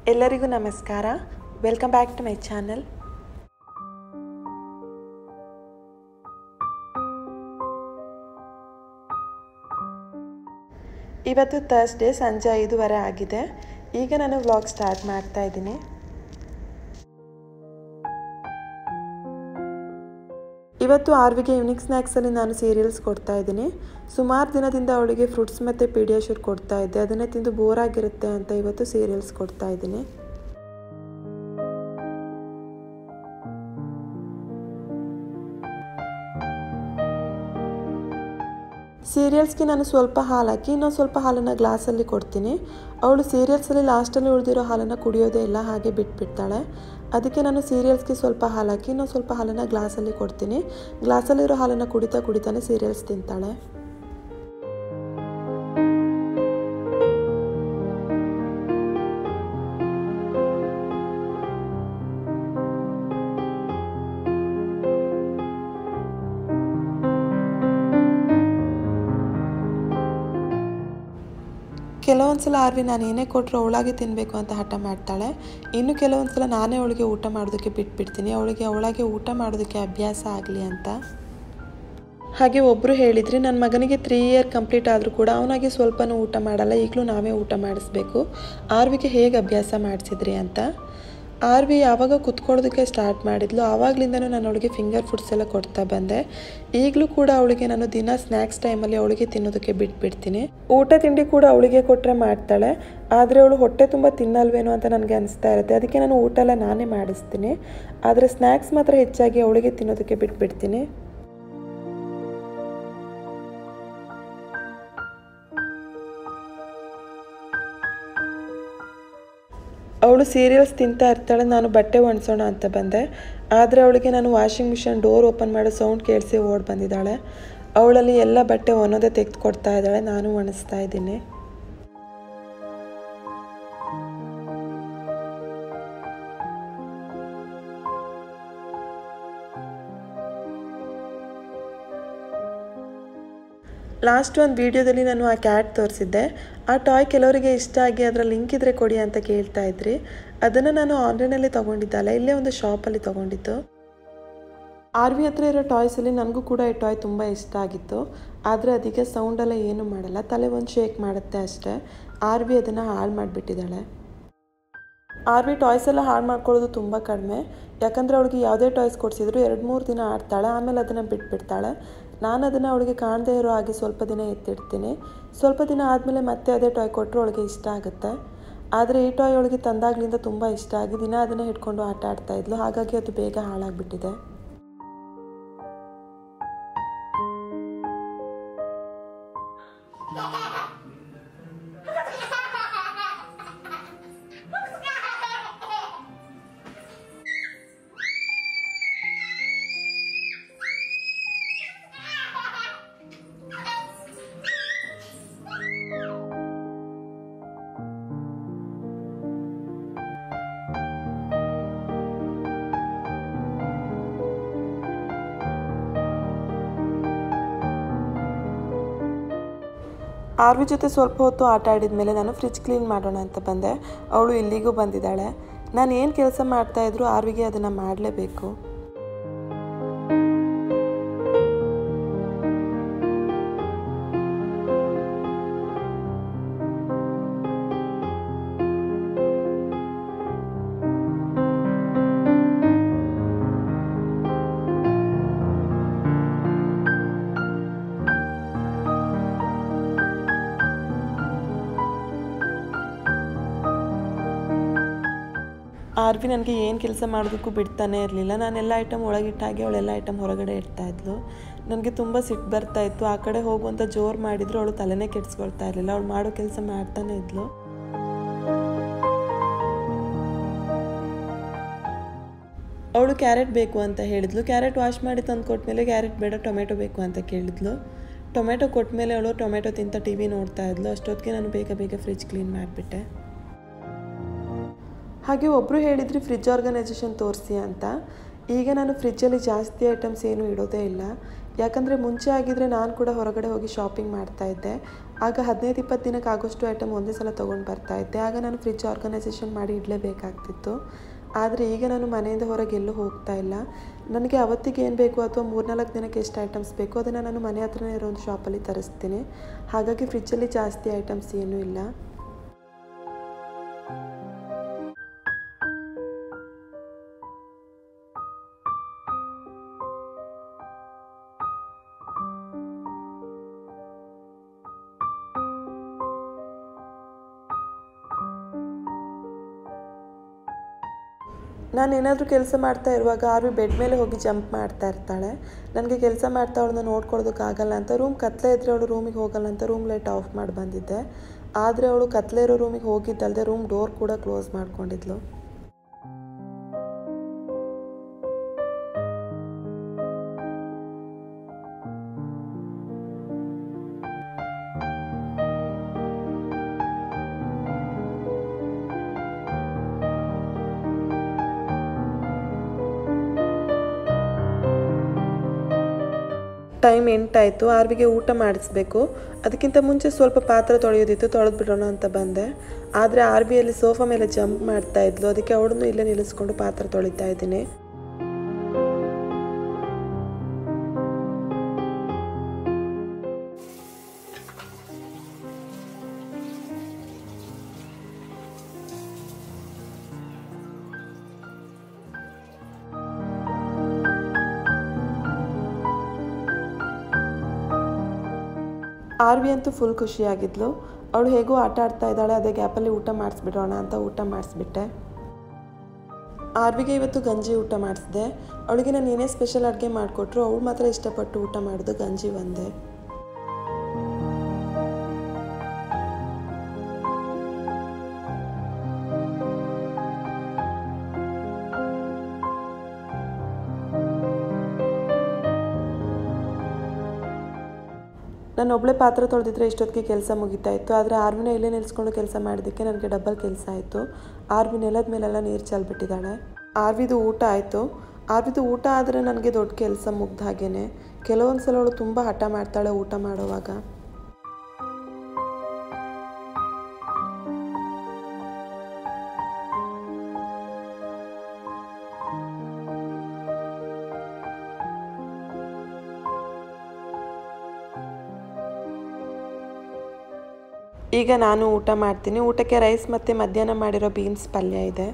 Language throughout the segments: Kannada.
ಎಲ್ಲರಿಗೂ ನಮಸ್ಕಾರ welcome back to my channel ಇವತ್ತು ಥರ್ಸ್ಡೇ ಸಂಜೆ ಐದೂವರೆ ಆಗಿದೆ ಈಗ ನಾನು ವ್ಲಾಗ್ ಸ್ಟಾರ್ಟ್ ಮಾಡ್ತಾ ಇದ್ದೀನಿ ಇವತ್ತು ಆರ್ವಿಗೆ ಯುನಿಕ್ ಸ್ನ್ಯಾಕ್ಸಲ್ಲಿ ನಾನು ಸೀರಿಯಲ್ಸ್ ಕೊಡ್ತಾ ಇದ್ದೀನಿ ಸುಮಾರು ದಿನದಿಂದ ಅವಳಿಗೆ ಫ್ರೂಟ್ಸ್ ಮತ್ತು ಪೀಡಿಯಾಶೂರ್ ಕೊಡ್ತಾ ಇದ್ದೆ ಅದನ್ನೇ ತಿಂದು ಬೋರ್ ಆಗಿರುತ್ತೆ ಅಂತ ಇವತ್ತು ಸೀರಿಯಲ್ಸ್ ಕೊಡ್ತಾ ಇದ್ದೀನಿ ಸೀರಿಯಲ್ಸ್ಗೆ ನಾನು ಸ್ವಲ್ಪ ಹಾಲು ಹಾಕಿ ಇನ್ನೊಂದು ಸ್ವಲ್ಪ ಹಾಲನ್ನು ಗ್ಲಾಸಲ್ಲಿ ಕೊಡ್ತೀನಿ ಅವಳು ಸೀರಿಯಲ್ಸಲ್ಲಿ ಲಾಸ್ಟಲ್ಲಿ ಉಳಿದಿರೋ ಹಾಲನ್ನು ಕುಡಿಯೋದೇ ಇಲ್ಲ ಹಾಗೆ ಬಿಟ್ಬಿಡ್ತಾಳೆ ಅದಕ್ಕೆ ನಾನು ಸೀರಿಯಲ್ಸ್ಗೆ ಸ್ವಲ್ಪ ಹಾಲು ಹಾಕಿ ಇನ್ನೊಂದು ಸ್ವಲ್ಪ ಹಾಲನ್ನು ಗ್ಲಾಸಲ್ಲಿ ಕೊಡ್ತೀನಿ ಗ್ಲಾಸಲ್ಲಿರೋ ಹಾಲನ್ನು ಕುಡಿತಾ ಕುಡಿತಾನೆ ಸೀರಿಯಲ್ಸ್ ತಿಂತಾಳೆ ಕೆಲವೊಂದು ಸಲ ಆರ್ವಿ ನಾನು ಏನೇ ಕೊಟ್ಟರು ಅವಳಾಗೆ ತಿನ್ನಬೇಕು ಅಂತ ಹಠ ಮಾಡ್ತಾಳೆ ಇನ್ನು ಕೆಲವೊಂದು ಸಲ ನಾನೇ ಅವಳಿಗೆ ಊಟ ಮಾಡೋದಕ್ಕೆ ಬಿಟ್ಬಿಡ್ತೀನಿ ಅವಳಿಗೆ ಅವಳಾಗೆ ಊಟ ಮಾಡೋದಕ್ಕೆ ಅಭ್ಯಾಸ ಆಗಲಿ ಅಂತ ಹಾಗೆ ಒಬ್ಬರು ಹೇಳಿದ್ರಿ ನನ್ನ ಮಗನಿಗೆ ತ್ರೀ ಇಯರ್ ಕಂಪ್ಲೀಟ್ ಆದರೂ ಕೂಡ ಅವನಾಗೆ ಸ್ವಲ್ಪನೂ ಊಟ ಮಾಡಲ್ಲ ಈಗಲೂ ನಾವೇ ಊಟ ಮಾಡಿಸ್ಬೇಕು ಆರ್ವಿಗೆ ಹೇಗೆ ಅಭ್ಯಾಸ ಮಾಡಿಸಿದ್ರಿ ಅಂತ ಆರ್ವಿ ಯಾವಾಗ ಕುತ್ಕೊಳ್ಳೋದಕ್ಕೆ ಸ್ಟಾರ್ಟ್ ಮಾಡಿದ್ಲು ಆವಾಗಲಿಂದನೂ ನಾನು ಅವಳಿಗೆ ಫಿಂಗರ್ ಫುಡ್ಸ್ ಎಲ್ಲ ಕೊಡ್ತಾ ಬಂದೆ ಈಗಲೂ ಕೂಡ ಅವಳಿಗೆ ನಾನು ದಿನ ಸ್ನ್ಯಾಕ್ಸ್ ಟೈಮಲ್ಲಿ ಅವಳಿಗೆ ತಿನ್ನೋದಕ್ಕೆ ಬಿಟ್ಬಿಡ್ತೀನಿ ಊಟ ತಿಂಡಿ ಕೂಡ ಅವಳಿಗೆ ಕೊಟ್ಟರೆ ಮಾಡ್ತಾಳೆ ಆದರೆ ಅವಳು ಹೊಟ್ಟೆ ತುಂಬ ತಿನ್ನಲ್ವೇನೋ ಅಂತ ನನಗೆ ಅನಿಸ್ತಾ ಇರುತ್ತೆ ಅದಕ್ಕೆ ನಾನು ಊಟ ಎಲ್ಲ ನಾನೇ ಮಾಡಿಸ್ತೀನಿ ಆದರೆ ಸ್ನ್ಯಾಕ್ಸ್ ಮಾತ್ರ ಹೆಚ್ಚಾಗಿ ಅವಳಿಗೆ ತಿನ್ನೋದಕ್ಕೆ ಬಿಟ್ಬಿಡ್ತೀನಿ ಅವಳು ಸೀರಿಯಲ್ಸ್ ತಿಂತಾ ಇರ್ತಾಳೆ ನಾನು ಬಟ್ಟೆ ಒಣಸೋಣ ಅಂತ ಬಂದೆ ಆದರೆ ಅವಳಿಗೆ ನಾನು ವಾಷಿಂಗ್ ಮಿಷಿನ್ ಡೋರ್ ಓಪನ್ ಮಾಡೋ ಸೌಂಡ್ ಕೇಳಿಸಿ ಓಡ್ ಬಂದಿದ್ದಾಳೆ ಅವಳಲ್ಲಿ ಎಲ್ಲ ಬಟ್ಟೆ ಒನ್ನೋದೇ ತೆಗೆದು ಕೊಡ್ತಾ ಇದ್ದಾಳೆ ನಾನು ಒಣಸ್ತಾ ಇದ್ದೀನಿ ಲಾಸ್ಟ್ ಒಂದು ವಿಡಿಯೋದಲ್ಲಿ ನಾನು ಆ ಕ್ಯಾಟ್ ತೋರಿಸಿದ್ದೆ ಆ ಟಾಯ್ ಕೆಲವರಿಗೆ ಇಷ್ಟ ಆಗಿ ಅದರ ಲಿಂಕ್ ಇದ್ರೆ ಕೊಡಿ ಅಂತ ಕೇಳ್ತಾ ಇದ್ರಿ ಅದನ್ನು ನಾನು ಆನ್ಲೈನಲ್ಲಿ ತೊಗೊಂಡಿದ್ದಲ್ಲ ಇಲ್ಲೇ ಒಂದು ಶಾಪಲ್ಲಿ ತೊಗೊಂಡಿದ್ದು ಆರ್ ವಿ ಹತ್ರ ಇರೋ ಟಾಯ್ಸಲ್ಲಿ ನನಗೂ ಕೂಡ ಈ ಟಾಯ್ ತುಂಬ ಇಷ್ಟ ಆಗಿತ್ತು ಆದರೆ ಅದಕ್ಕೆ ಸೌಂಡೆಲ್ಲ ಏನೂ ಮಾಡಲ್ಲ ತಲೆ ಒಂದು ಶೇಕ್ ಮಾಡುತ್ತೆ ಅಷ್ಟೇ ಆರ್ ವಿ ಅದನ್ನು ಹಾಳು ಮಾಡಿಬಿಟ್ಟಿದ್ದಾಳೆ ಆರ್ ವಿ ಟಾಯ್ಸ್ ಎಲ್ಲ ಹಾಳು ಮಾಡ್ಕೊಳ್ಳೋದು ತುಂಬ ಕಡಿಮೆ ಯಾಕಂದರೆ ಅವಳಿಗೆ ಯಾವುದೇ ಟಾಯ್ಸ್ ಕೊಡಿಸಿದ್ರು ಎರಡು ಮೂರು ದಿನ ಆಡ್ತಾಳೆ ಆಮೇಲೆ ಅದನ್ನು ಬಿಟ್ಬಿಡ್ತಾಳೆ ನಾನು ಅದನ್ನು ಅವಳಿಗೆ ಕಾಣದೇ ಇರೋ ಹಾಗೆ ಸ್ವಲ್ಪ ದಿನ ಎತ್ತಿಡ್ತೀನಿ ಸ್ವಲ್ಪ ದಿನ ಆದಮೇಲೆ ಮತ್ತೆ ಅದೇ ಟಾಯ್ ಕೊಟ್ಟರು ಅವಳಿಗೆ ಇಷ್ಟ ಆಗುತ್ತೆ ಆದರೆ ಈ ಟಾಯ್ ಅವಳಿಗೆ ತಂದಾಗ್ಲಿಂದ ತುಂಬ ಇಷ್ಟ ಆಗಿ ದಿನ ಅದನ್ನು ಹಿಡ್ಕೊಂಡು ಆಟ ಆಡ್ತಾ ಇದ್ಲು ಹಾಗಾಗಿ ಅದು ಬೇಗ ಹಾಳಾಗ್ಬಿಟ್ಟಿದೆ ಆರ್ವಿ ಜೊತೆ ಸ್ವಲ್ಪ ಹೊತ್ತು ಆಟ ಆಡಿದ ಮೇಲೆ ನಾನು ಫ್ರಿಜ್ ಕ್ಲೀನ್ ಮಾಡೋಣ ಅಂತ ಬಂದೆ ಅವಳು ಇಲ್ಲಿಗೂ ಬಂದಿದ್ದಾಳೆ ನಾನು ಏನು ಕೆಲಸ ಮಾಡ್ತಾಯಿದ್ರು ಆರ್ವಿಗೆ ಅದನ್ನು ಮಾಡಲೇಬೇಕು ಆರ್ ಬಿ ನನಗೆ ಏನು ಕೆಲಸ ಮಾಡೋದಕ್ಕೂ ಬಿಡ್ತಾನೆ ಇರಲಿಲ್ಲ ನಾನೆಲ್ಲ ಐಟಮ್ ಒಳಗಿಟ್ಟಾಗಿ ಅವಳೆಲ್ಲ ಐಟಮ್ ಹೊರಗಡೆ ಇಡ್ತಾ ಇದ್ಲು ನನಗೆ ತುಂಬ ಸಿಟ್ಟು ಬರ್ತಾ ಇತ್ತು ಆ ಕಡೆ ಹೋಗುವಂತ ಜೋರು ಮಾಡಿದ್ರು ಅವಳು ತಲೆನೇ ಕೆಡಿಸ್ಕೊಳ್ತಾ ಇರಲಿಲ್ಲ ಅವಳು ಮಾಡೋ ಕೆಲಸ ಮಾಡ್ತಾನೆ ಇದ್ಲು ಅವಳು ಕ್ಯಾರೆಟ್ ಬೇಕು ಅಂತ ಹೇಳಿದ್ಲು ಕ್ಯಾರೆಟ್ ವಾಶ್ ಮಾಡಿ ತಂದು ಕೊಟ್ಮೇಲೆ ಕ್ಯಾರೆಟ್ ಬೇಡ ಟೊಮೆಟೊ ಬೇಕು ಅಂತ ಕೇಳಿದ್ಲು ಟೊಮೆಟೊ ಕೊಟ್ಮೇಲೆ ಅವಳು ಟೊಮೆಟೊ ತಿಂತ ಟಿ ವಿ ನೋಡ್ತಾ ಇದ್ಲು ಅಷ್ಟೊತ್ತಿಗೆ ನಾನು ಬೇಗ ಬೇಗ ಫ್ರಿಜ್ ಕ್ಲೀನ್ ಮಾಡಿಬಿಟ್ಟೆ ಹಾಗೆ ಒಬ್ಬರು ಹೇಳಿದ್ರಿ ಫ್ರಿಜ್ ಆರ್ಗನೈಸೇಷನ್ ತೋರಿಸಿ ಅಂತ ಈಗ ನಾನು ಫ್ರಿಜ್ಜಲ್ಲಿ ಜಾಸ್ತಿ ಐಟಮ್ಸ್ ಏನೂ ಇಡೋದೇ ಇಲ್ಲ ಯಾಕಂದರೆ ಮುಂಚೆ ಆಗಿದ್ರೆ ನಾನು ಕೂಡ ಹೊರಗಡೆ ಹೋಗಿ ಶಾಪಿಂಗ್ ಮಾಡ್ತಾ ಇದ್ದೆ ಆಗ ಹದಿನೈದು ಇಪ್ಪತ್ತು ದಿನಕ್ಕೆ ಆಗೋಷ್ಟು ಐಟಮ್ ಒಂದೇ ಸಲ ತೊಗೊಂಡು ಬರ್ತಾ ಇದ್ದೆ ಆಗ ನಾನು ಫ್ರಿಜ್ ಆರ್ಗನೈಸೇಷನ್ ಮಾಡಿ ಇಡಲೇಬೇಕಾಗ್ತಿತ್ತು ಆದರೆ ಈಗ ನಾನು ಮನೆಯಿಂದ ಹೊರಗೆ ಎಲ್ಲೂ ಹೋಗ್ತಾ ಇಲ್ಲ ನನಗೆ ಅವತ್ತಿಗೆ ಏನು ಬೇಕು ಅಥವಾ ಮೂರ್ನಾಲ್ಕು ದಿನಕ್ಕೆ ಎಷ್ಟು ಐಟಮ್ಸ್ ಬೇಕು ಅದನ್ನು ನಾನು ಮನೆ ಹತ್ರನೇ ಇರೋ ಒಂದು ಶಾಪಲ್ಲಿ ತರಿಸ್ತೀನಿ ಹಾಗಾಗಿ ಫ್ರಿಜ್ಜಲ್ಲಿ ಜಾಸ್ತಿ ಐಟಮ್ಸ್ ಏನೂ ಇಲ್ಲ ನಾನು ಏನಾದರೂ ಕೆಲಸ ಮಾಡ್ತಾ ಇರುವಾಗ ಆರ್ವಿ ಬೆಡ್ ಮೇಲೆ ಹೋಗಿ ಜಂಪ್ ಮಾಡ್ತಾ ಇರ್ತಾಳೆ ನನಗೆ ಕೆಲಸ ಮಾಡ್ತಾ ಅವಳನ್ನ ನೋಡ್ಕೊಳ್ಳೋದಕ್ಕಾಗಲ್ಲ ಅಂತ ರೂಮ್ ಕತ್ಲೆ ಇದ್ದರೆ ಅವಳು ರೂಮಿಗೆ ಹೋಗಲ್ಲ ಅಂತ ರೂಮ್ ಲೈಟ್ ಆಫ್ ಮಾಡಿ ಬಂದಿದ್ದೆ ಆದರೆ ಅವಳು ಕತ್ಲೆ ಇರೋ ರೂಮಿಗೆ ಹೋಗಿದ್ದಲ್ಲದೆ ರೂಮ್ ಡೋರ್ ಕೂಡ ಕ್ಲೋಸ್ ಮಾಡ್ಕೊಂಡಿದ್ಲು ಟೈಮ್ ಎಂಟಾಯಿತು ಆರ್ವಿಗೆ ಊಟ ಮಾಡಿಸ್ಬೇಕು ಅದಕ್ಕಿಂತ ಮುಂಚೆ ಸ್ವಲ್ಪ ಪಾತ್ರೆ ತೊಳೆಯೋದಿತ್ತು ತೊಳೆದು ಬಿಡೋಣ ಅಂತ ಬಂದೆ ಆದರೆ ಆರ್ಬಿಯಲ್ಲಿ ಸೋಫಾ ಮೇಲೆ ಜಂಪ್ ಮಾಡ್ತಾ ಇದ್ಲು ಅದಕ್ಕೆ ಅವಳನ್ನು ಇಲ್ಲೇ ನಿಲ್ಲಿಸ್ಕೊಂಡು ಪಾತ್ರೆ ತೊಳಿತಾ ಇದ್ದೀನಿ ಆರ್ವಿ ಅಂತೂ ಫುಲ್ ಖುಷಿಯಾಗಿದ್ಲು ಅವಳು ಹೇಗೋ ಆಟ ಆಡ್ತಾ ಇದ್ದಾಳೆ ಅದೇ ಗ್ಯಾಪಲ್ಲಿ ಊಟ ಮಾಡಿಸ್ಬಿಡೋಣ ಅಂತ ಊಟ ಮಾಡಿಸ್ಬಿಟ್ಟೆ ಆರ್ವಿಗೆ ಇವತ್ತು ಗಂಜಿ ಊಟ ಮಾಡಿಸಿದೆ ಅವಳಿಗೆ ನಾನು ಏನೇ ಸ್ಪೆಷಲ್ ಅಡುಗೆ ಮಾಡಿಕೊಟ್ರು ಅವಳು ಮಾತ್ರ ಇಷ್ಟಪಟ್ಟು ಊಟ ಮಾಡೋದು ಗಂಜಿ ಒಂದೇ ನಾನು ಒಬ್ಬಳೇ ಪಾತ್ರೆ ತೊಳೆದಿದ್ರೆ ಇಷ್ಟೊತ್ತಿಗೆ ಕೆಲಸ ಮುಗಿತಾ ಇತ್ತು ಆದರೆ ಆರ್ವಿನ ಇಲ್ಲೇ ನಿಲ್ಸ್ಕೊಂಡು ಕೆಲಸ ಮಾಡೋದಕ್ಕೆ ನನಗೆ ಡಬಲ್ ಕೆಲಸ ಆಯಿತು ಆರ್ವಿ ನೆಲದ ಮೇಲೆಲ್ಲ ನೀರು ಚೆಲ್ಬಿಟ್ಟಿದ್ದಾಳೆ ಆರ್ವಿದು ಊಟ ಆಯಿತು ಆರ್ವಿದು ಊಟ ಆದರೆ ನನಗೆ ದೊಡ್ಡ ಕೆಲಸ ಮುಗ್ದ ಹಾಗೇನೆ ಕೆಲವೊಂದು ಸಲ ಅವಳು ತುಂಬ ಹಠ ಮಾಡ್ತಾಳೆ ಊಟ ಮಾಡುವಾಗ ಈಗ ನಾನು ಊಟ ಮಾಡ್ತೀನಿ ಊಟಕ್ಕೆ ರೈಸ್ ಮತ್ತು ಮಧ್ಯಾಹ್ನ ಮಾಡಿರೋ ಬೀನ್ಸ್ ಪಲ್ಯ ಇದೆ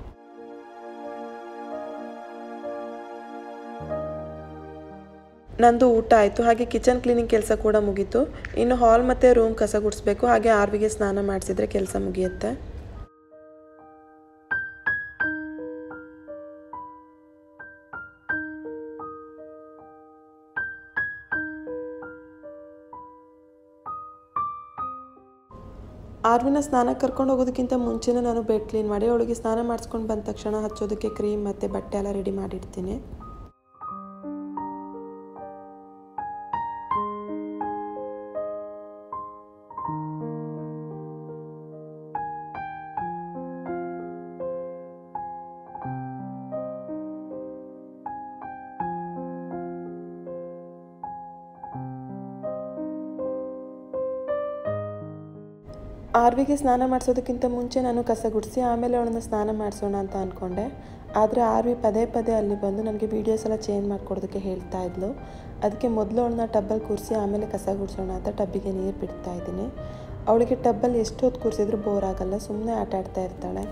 ನಂದು ಊಟ ಆಯಿತು ಹಾಗೆ ಕಿಚನ್ ಕ್ಲೀನಿಂಗ್ ಕೆಲಸ ಕೂಡ ಮುಗೀತು ಇನ್ನು ಹಾಲ್ ಮತ್ತು ರೂಮ್ ಕಸ ಗುಡಿಸ್ಬೇಕು ಹಾಗೆ ಆರ್ವಿಗೆ ಸ್ನಾನ ಮಾಡಿಸಿದ್ರೆ ಕೆಲಸ ಮುಗಿಯುತ್ತೆ ಆರ್ವಿನ ಸ್ನಾನಕ್ಕೆ ಕರ್ಕೊಂಡು ಹೋಗೋದಕ್ಕಿಂತ ಮುಂಚೆನೇ ನಾನು ಬೆಡ್ ಕ್ಲೀನ್ ಮಾಡಿ ಅವಳಿಗೆ ಸ್ನಾನ ಮಾಡಿಸ್ಕೊಂಡು ಬಂದ ತಕ್ಷಣ ಹಚ್ಚೋದಕ್ಕೆ ಕ್ರೀಮ್ ಮತ್ತು ಬಟ್ಟೆ ಎಲ್ಲ ರೆಡಿ ಮಾಡಿಡ್ತೀನಿ ಆರ್ವಿಗೆ ಸ್ನಾನ ಮಾಡಿಸೋದಕ್ಕಿಂತ ಮುಂಚೆ ನಾನು ಕಸ ಗುಡಿಸಿ ಆಮೇಲೆ ಅವಳನ್ನ ಸ್ನಾನ ಮಾಡಿಸೋಣ ಅಂತ ಅಂದ್ಕೊಂಡೆ ಆದರೆ ಆರ್ವಿ ಪದೇ ಪದೇ ಅಲ್ಲಿ ಬಂದು ನನಗೆ ವೀಡಿಯೋಸ್ ಎಲ್ಲ ಚೇಂಜ್ ಮಾಡಿಕೊಡೋದಕ್ಕೆ ಹೇಳ್ತಾ ಇದ್ಲು ಅದಕ್ಕೆ ಮೊದಲು ಅವಳನ್ನ ಟಬ್ಬಲ್ಲಿ ಕೂರಿಸಿ ಆಮೇಲೆ ಕಸ ಗುಡಿಸೋಣ ಅಂತ ಟಬ್ಬಿಗೆ ನೀರು ಬಿಡ್ತಾ ಇದ್ದೀನಿ ಅವಳಿಗೆ ಟಬ್ಬಲ್ಲಿ ಎಷ್ಟು ಹೊತ್ತು ಕೂರಿಸಿದ್ರು ಬೋರ್ ಆಗಲ್ಲ ಸುಮ್ಮನೆ ಆಟ ಆಡ್ತಾ ಇರ್ತಾಳೆ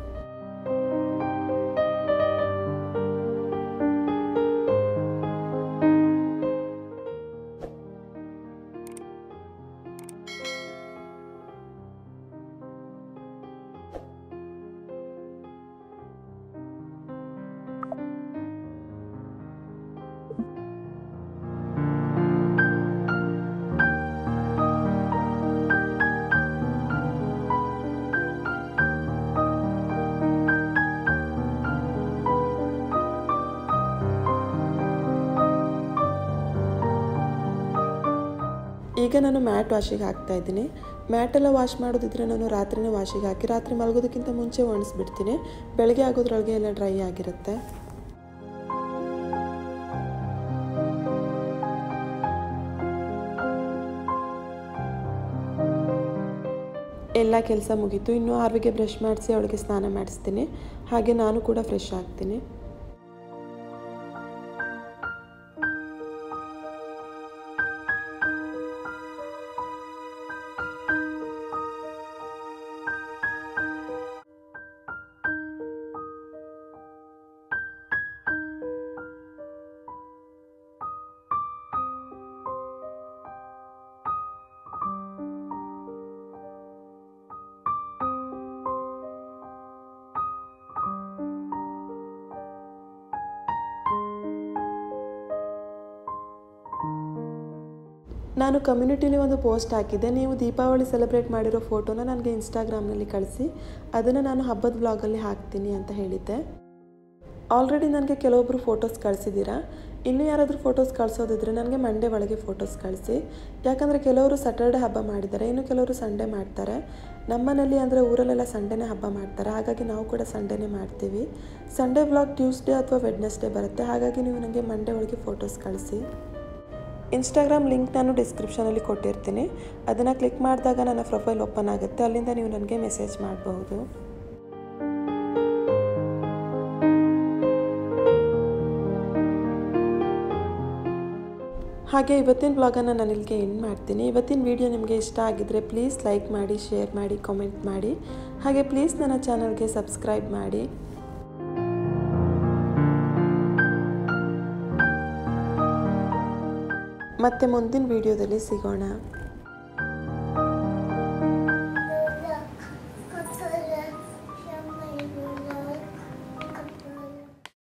ಈಗ ನಾನು ಮ್ಯಾಟ್ ವಾಶಿಗೆ ಹಾಕ್ತಾ ಇದ್ದೀನಿ ಮ್ಯಾಟೆಲ್ಲ ವಾಶ್ ಮಾಡೋದಿದ್ರೆ ನಾನು ರಾತ್ರಿನೇ ವಾಶಿಗೆ ಹಾಕಿ ರಾತ್ರಿ ಮಲಗೋದಕ್ಕಿಂತ ಮುಂಚೆ ಒಣಗಿಸ್ಬಿಡ್ತೀನಿ ಬೆಳಗ್ಗೆ ಆಗೋದ್ರೊಳಗೆ ಎಲ್ಲ ಡ್ರೈ ಆಗಿರುತ್ತೆ ಎಲ್ಲ ಕೆಲಸ ಮುಗೀತು ಇನ್ನು ಆರ್ವಿಗೆ ಬ್ರಷ್ ಮಾಡಿಸಿ ಅವಳಿಗೆ ಸ್ನಾನ ಮಾಡಿಸ್ತೀನಿ ಹಾಗೆ ನಾನು ಕೂಡ ಫ್ರೆಶ್ ಆಗ್ತೀನಿ ನಾನು ಕಮ್ಯುನಿಟಿಲಿ ಒಂದು ಪೋಸ್ಟ್ ಹಾಕಿದ್ದೆ ನೀವು ದೀಪಾವಳಿ ಸೆಲೆಬ್ರೇಟ್ ಮಾಡಿರೋ ಫೋಟೋನ ನನಗೆ ಇನ್ಸ್ಟಾಗ್ರಾಮ್ನಲ್ಲಿ ಕಳಿಸಿ ಅದನ್ನು ನಾನು ಹಬ್ಬದ ಬ್ಲಾಗಲ್ಲಿ ಹಾಕ್ತೀನಿ ಅಂತ ಹೇಳಿದ್ದೆ ಆಲ್ರೆಡಿ ನನಗೆ ಕೆಲವೊಬ್ಬರು ಫೋಟೋಸ್ ಕಳಿಸಿದ್ದೀರಾ ಇನ್ನೂ ಯಾರಾದರೂ ಫೋಟೋಸ್ ಕಳಿಸೋದಿದ್ರೆ ನನಗೆ ಮಂಡೇ ಒಳಗೆ ಫೋಟೋಸ್ ಕಳಿಸಿ ಯಾಕಂದರೆ ಕೆಲವರು ಸ್ಯಾಟರ್ಡೆ ಹಬ್ಬ ಮಾಡಿದ್ದಾರೆ ಇನ್ನು ಕೆಲವರು ಸಂಡೇ ಮಾಡ್ತಾರೆ ನಮ್ಮನೇಲಿ ಅಂದರೆ ಊರಲ್ಲೆಲ್ಲ ಸಂಡೇನೇ ಹಬ್ಬ ಮಾಡ್ತಾರೆ ಹಾಗಾಗಿ ನಾವು ಕೂಡ ಸಂಡೇನೇ ಮಾಡ್ತೀವಿ ಸಂಡೇ ಬ್ಲಾಗ್ ಟ್ಯೂಸ್ಡೇ ಅಥವಾ ವೆಡ್ನೆಸ್ಡೇ ಬರುತ್ತೆ ಹಾಗಾಗಿ ನೀವು ನನಗೆ ಮಂಡೇ ಒಳಗೆ ಫೋಟೋಸ್ ಕಳಿಸಿ ಇನ್ಸ್ಟಾಗ್ರಾಮ್ ಲಿಂಕ್ ನಾನು ಡಿಸ್ಕ್ರಿಪ್ಷನಲ್ಲಿ ಕೊಟ್ಟಿರ್ತೀನಿ ಅದನ್ನು ಕ್ಲಿಕ್ ಮಾಡಿದಾಗ ನನ್ನ ಪ್ರೊಫೈಲ್ ಓಪನ್ ಆಗುತ್ತೆ ಅಲ್ಲಿಂದ ನೀವು ನನಗೆ ಮೆಸೇಜ್ ಮಾಡಬಹುದು ಹಾಗೆ ಇವತ್ತಿನ ಬ್ಲಾಗನ್ನು ನಾನು ಇಲ್ಲಿಗೆ ಎಂಡ್ ಮಾಡ್ತೀನಿ ಇವತ್ತಿನ ವಿಡಿಯೋ ನಿಮಗೆ ಇಷ್ಟ ಆಗಿದ್ದರೆ ಪ್ಲೀಸ್ ಲೈಕ್ ಮಾಡಿ ಶೇರ್ ಮಾಡಿ ಕಾಮೆಂಟ್ ಮಾಡಿ ಹಾಗೆ ಪ್ಲೀಸ್ ನನ್ನ ಚಾನಲ್ಗೆ ಸಬ್ಸ್ಕ್ರೈಬ್ ಮಾಡಿ ಮತ್ತೆ ಮುಂದಿನ ವಿಡಿಯೋದಲ್ಲಿ ಸಿಗೋಣ